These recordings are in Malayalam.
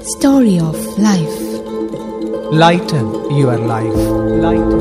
Story of Life. Lighten your life lighten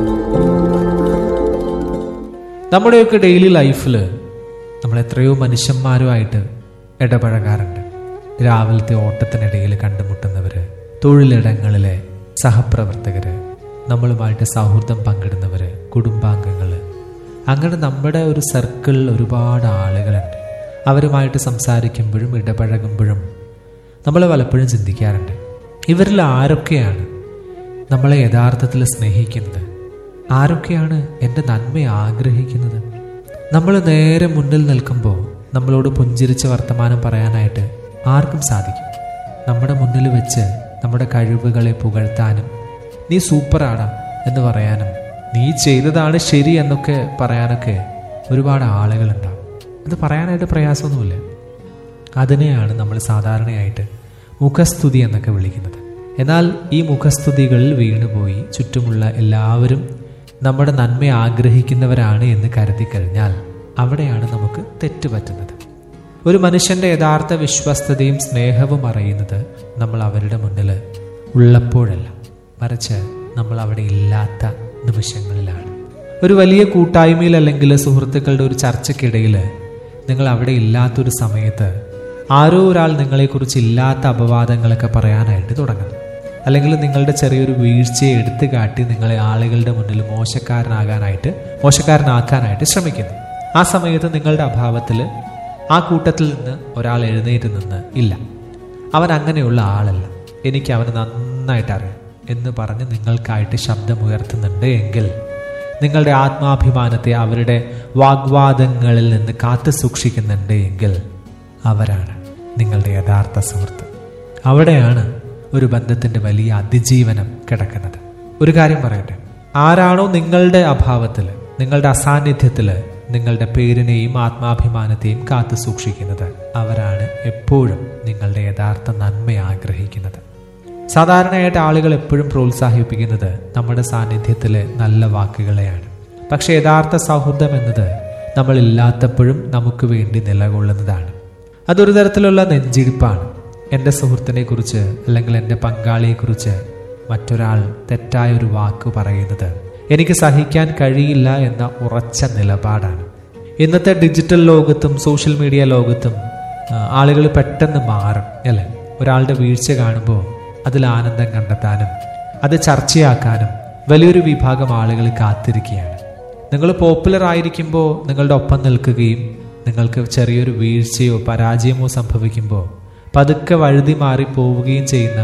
നമ്മുടെയൊക്കെ ഡെയിലി ലൈഫിൽ നമ്മൾ എത്രയോ മനുഷ്യന്മാരുമായിട്ട് ഇടപഴകാറുണ്ട് രാവിലത്തെ ഓട്ടത്തിനിടയിൽ കണ്ടുമുട്ടുന്നവര് തൊഴിലിടങ്ങളിലെ സഹപ്രവർത്തകര് നമ്മളുമായിട്ട് സൗഹൃദം പങ്കിടുന്നവര് കുടുംബാംഗങ്ങള് അങ്ങനെ നമ്മുടെ ഒരു സർക്കിളിൽ ഒരുപാട് ആളുകളുണ്ട് അവരുമായിട്ട് സംസാരിക്കുമ്പോഴും ഇടപഴകുമ്പോഴും നമ്മൾ പലപ്പോഴും ചിന്തിക്കാറുണ്ട് ഇവരിൽ ആരൊക്കെയാണ് നമ്മളെ യഥാർത്ഥത്തിൽ സ്നേഹിക്കുന്നത് ആരൊക്കെയാണ് എൻ്റെ നന്മ ആഗ്രഹിക്കുന്നത് നമ്മൾ നേരെ മുന്നിൽ നിൽക്കുമ്പോൾ നമ്മളോട് പുഞ്ചിരിച്ച് വർത്തമാനം പറയാനായിട്ട് ആർക്കും സാധിക്കും നമ്മുടെ മുന്നിൽ വെച്ച് നമ്മുടെ കഴിവുകളെ പുകഴ്ത്താനും നീ സൂപ്പറാണ് എന്ന് പറയാനും നീ ചെയ്തതാണ് ശരി എന്നൊക്കെ പറയാനൊക്കെ ഒരുപാട് ആളുകളുണ്ടാവും അത് പറയാനായിട്ട് പ്രയാസമൊന്നുമില്ല അതിനെയാണ് നമ്മൾ സാധാരണയായിട്ട് മുഖസ്തുതി എന്നൊക്കെ വിളിക്കുന്നത് എന്നാൽ ഈ മുഖസ്തുതികളിൽ വീണുപോയി ചുറ്റുമുള്ള എല്ലാവരും നമ്മുടെ നന്മ ആഗ്രഹിക്കുന്നവരാണ് എന്ന് കരുതി കഴിഞ്ഞാൽ അവിടെയാണ് നമുക്ക് തെറ്റ് പറ്റുന്നത് ഒരു മനുഷ്യന്റെ യഥാർത്ഥ വിശ്വസ്തതയും സ്നേഹവും അറിയുന്നത് നമ്മൾ അവരുടെ മുന്നിൽ ഉള്ളപ്പോഴല്ല മറിച്ച് നമ്മൾ അവിടെ ഇല്ലാത്ത നിമിഷങ്ങളിലാണ് ഒരു വലിയ കൂട്ടായ്മയിൽ അല്ലെങ്കിൽ സുഹൃത്തുക്കളുടെ ഒരു ചർച്ചയ്ക്കിടയിൽ നിങ്ങൾ അവിടെ ഇല്ലാത്തൊരു സമയത്ത് ആരോ ഒരാൾ നിങ്ങളെക്കുറിച്ച് ഇല്ലാത്ത അപവാദങ്ങളൊക്കെ പറയാനായിട്ട് തുടങ്ങുന്നു അല്ലെങ്കിൽ നിങ്ങളുടെ ചെറിയൊരു വീഴ്ചയെ എടുത്തു കാട്ടി നിങ്ങളെ ആളുകളുടെ മുന്നിൽ മോശക്കാരനാകാനായിട്ട് മോശക്കാരനാക്കാനായിട്ട് ശ്രമിക്കുന്നു ആ സമയത്ത് നിങ്ങളുടെ അഭാവത്തിൽ ആ കൂട്ടത്തിൽ നിന്ന് ഒരാൾ എഴുന്നേറ്റ് നിന്ന് ഇല്ല അവൻ അങ്ങനെയുള്ള ആളല്ല എനിക്ക് അവന് നന്നായിട്ട് അറിയാം എന്ന് പറഞ്ഞ് നിങ്ങൾക്കായിട്ട് ശബ്ദമുയർത്തുന്നുണ്ട് എങ്കിൽ നിങ്ങളുടെ ആത്മാഭിമാനത്തെ അവരുടെ വാഗ്വാദങ്ങളിൽ നിന്ന് കാത്തു സൂക്ഷിക്കുന്നുണ്ട് എങ്കിൽ അവരാണ് നിങ്ങളുടെ യഥാർത്ഥ സുഹൃത്ത് അവിടെയാണ് ഒരു ബന്ധത്തിന്റെ വലിയ അതിജീവനം കിടക്കുന്നത് ഒരു കാര്യം പറയട്ടെ ആരാണോ നിങ്ങളുടെ അഭാവത്തിൽ നിങ്ങളുടെ അസാന്നിധ്യത്തിൽ നിങ്ങളുടെ പേരിനെയും ആത്മാഭിമാനത്തെയും കാത്തു സൂക്ഷിക്കുന്നത് അവരാണ് എപ്പോഴും നിങ്ങളുടെ യഥാർത്ഥ നന്മ ആഗ്രഹിക്കുന്നത് സാധാരണയായിട്ട് ആളുകൾ എപ്പോഴും പ്രോത്സാഹിപ്പിക്കുന്നത് നമ്മുടെ സാന്നിധ്യത്തിലെ നല്ല വാക്കുകളെയാണ് പക്ഷെ യഥാർത്ഥ സൗഹൃദം എന്നത് നമ്മൾ ഇല്ലാത്തപ്പോഴും നമുക്ക് വേണ്ടി നിലകൊള്ളുന്നതാണ് അതൊരു തരത്തിലുള്ള നെഞ്ചിടിപ്പാണ് എൻ്റെ സുഹൃത്തിനെ കുറിച്ച് അല്ലെങ്കിൽ എൻ്റെ പങ്കാളിയെക്കുറിച്ച് മറ്റൊരാൾ തെറ്റായ ഒരു വാക്ക് പറയുന്നത് എനിക്ക് സഹിക്കാൻ കഴിയില്ല എന്ന ഉറച്ച നിലപാടാണ് ഇന്നത്തെ ഡിജിറ്റൽ ലോകത്തും സോഷ്യൽ മീഡിയ ലോകത്തും ആളുകൾ പെട്ടെന്ന് മാറും അല്ലേ ഒരാളുടെ വീഴ്ച കാണുമ്പോൾ അതിൽ ആനന്ദം കണ്ടെത്താനും അത് ചർച്ചയാക്കാനും വലിയൊരു വിഭാഗം ആളുകൾ കാത്തിരിക്കുകയാണ് നിങ്ങൾ പോപ്പുലർ ആയിരിക്കുമ്പോൾ നിങ്ങളുടെ ഒപ്പം നിൽക്കുകയും നിങ്ങൾക്ക് ചെറിയൊരു വീഴ്ചയോ പരാജയമോ സംഭവിക്കുമ്പോൾ പതുക്കെ വഴുതി മാറി പോവുകയും ചെയ്യുന്ന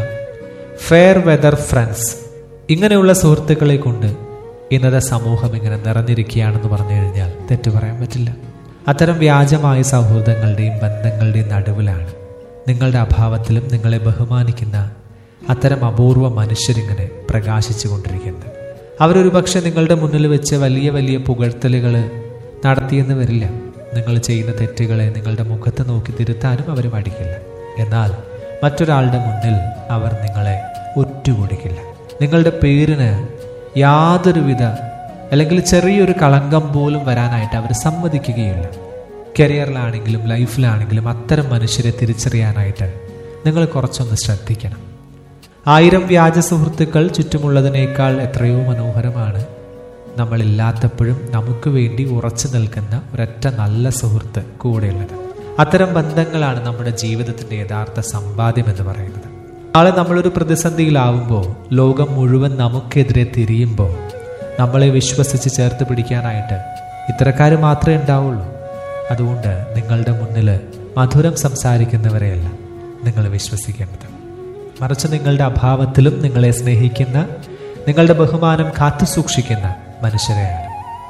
ഫെയർ വെതർ ഫ്രണ്ട്സ് ഇങ്ങനെയുള്ള സുഹൃത്തുക്കളെ കൊണ്ട് ഇന്നത്തെ സമൂഹം ഇങ്ങനെ നിറഞ്ഞിരിക്കുകയാണെന്ന് പറഞ്ഞു കഴിഞ്ഞാൽ തെറ്റു പറയാൻ പറ്റില്ല അത്തരം വ്യാജമായ സൗഹൃദങ്ങളുടെയും ബന്ധങ്ങളുടെയും നടുവിലാണ് നിങ്ങളുടെ അഭാവത്തിലും നിങ്ങളെ ബഹുമാനിക്കുന്ന അത്തരം അപൂർവ മനുഷ്യരിങ്ങനെ പ്രകാശിച്ചു കൊണ്ടിരിക്കുന്നത് അവരൊരു പക്ഷെ നിങ്ങളുടെ മുന്നിൽ വെച്ച് വലിയ വലിയ പുകഴ്ത്തലുകൾ നടത്തിയെന്ന് വരില്ല നിങ്ങൾ ചെയ്യുന്ന തെറ്റുകളെ നിങ്ങളുടെ മുഖത്ത് നോക്കി തിരുത്താനും അവർ മടിക്കില്ല എന്നാൽ മറ്റൊരാളുടെ മുന്നിൽ അവർ നിങ്ങളെ ഒറ്റുകൊടുക്കില്ല നിങ്ങളുടെ പേരിന് യാതൊരുവിധ അല്ലെങ്കിൽ ചെറിയൊരു കളങ്കം പോലും വരാനായിട്ട് അവർ സമ്മതിക്കുകയില്ല കരിയറിലാണെങ്കിലും ലൈഫിലാണെങ്കിലും അത്തരം മനുഷ്യരെ തിരിച്ചറിയാനായിട്ട് നിങ്ങൾ കുറച്ചൊന്ന് ശ്രദ്ധിക്കണം ആയിരം വ്യാജ സുഹൃത്തുക്കൾ ചുറ്റുമുള്ളതിനേക്കാൾ എത്രയോ മനോഹരമാണ് നമ്മളില്ലാത്തപ്പോഴും നമുക്ക് വേണ്ടി ഉറച്ചു നിൽക്കുന്ന ഒരൊറ്റ നല്ല സുഹൃത്ത് കൂടെയുള്ളത് അത്തരം ബന്ധങ്ങളാണ് നമ്മുടെ ജീവിതത്തിന്റെ യഥാർത്ഥ സമ്പാദ്യം എന്ന് പറയുന്നത് നാളെ നമ്മളൊരു പ്രതിസന്ധിയിലാവുമ്പോൾ ലോകം മുഴുവൻ നമുക്കെതിരെ തിരിയുമ്പോൾ നമ്മളെ വിശ്വസിച്ച് ചേർത്ത് പിടിക്കാനായിട്ട് ഇത്തരക്കാർ മാത്രമേ ഉണ്ടാവുള്ളൂ അതുകൊണ്ട് നിങ്ങളുടെ മുന്നിൽ മധുരം സംസാരിക്കുന്നവരെയല്ല നിങ്ങൾ വിശ്വസിക്കേണ്ടത് മറിച്ച് നിങ്ങളുടെ അഭാവത്തിലും നിങ്ങളെ സ്നേഹിക്കുന്ന നിങ്ങളുടെ ബഹുമാനം കാത്തു സൂക്ഷിക്കുന്ന മനുഷ്യരെയാണ്